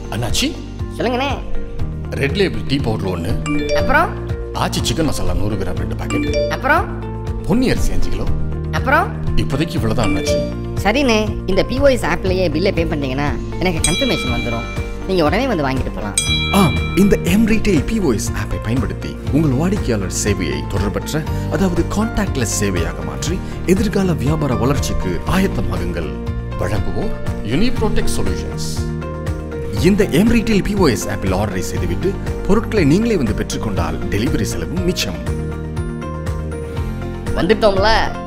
அண்ணாச்சி சொல்லுங்கண்ணே red label tea powder ஒன்று அப்புறம் ஆச்சி சிக்கன் மசாலா நூறு கிராம் ரெண்டு பாக்கெட் அப்புறம் பொன்னி அரிசி அஞ்சு கிலோ அப்புறம் இப்போதைக்கு இவ்வளோதான் அண்ணாச்சி சரிண்ணே இந்த பிஓஎஸ் ஆப்லயே பில்லை பே பண்ணிட்டீங்கன்னா எனக்கு கன்ஃபர்மேஷன் வந்துடும் நீங்கள் உடனே வந்து வாங்கிட்டு போகலாம் ஆம் இந்த எம் ரீட்டைல் பிஓஎஸ் ஆப்பை பயன்படுத்தி உங்கள் வாடிக்கையாளர் சேவையை தொடர்பற்ற அதாவது கான்டாக்ட்லெஸ் சேவையாக மாற்றி எதிர்கால வியாபார வளர்ச்சிக்கு ஆயத்தமாகுங்கள் வழங்குவோர் யூனிப்ரோடெக் சொல்யூஷன்ஸ் இந்த எம் ரீட்டைல் பிஓஎஸ் ஆப்பில் ஆர்டரை செய்துவிட்டு பொருட்களை நீங்களே வந்து பெற்றுக்கொண்டால் டெலிவரி செலவும் மிச்சம் வந்துட்டோம்ல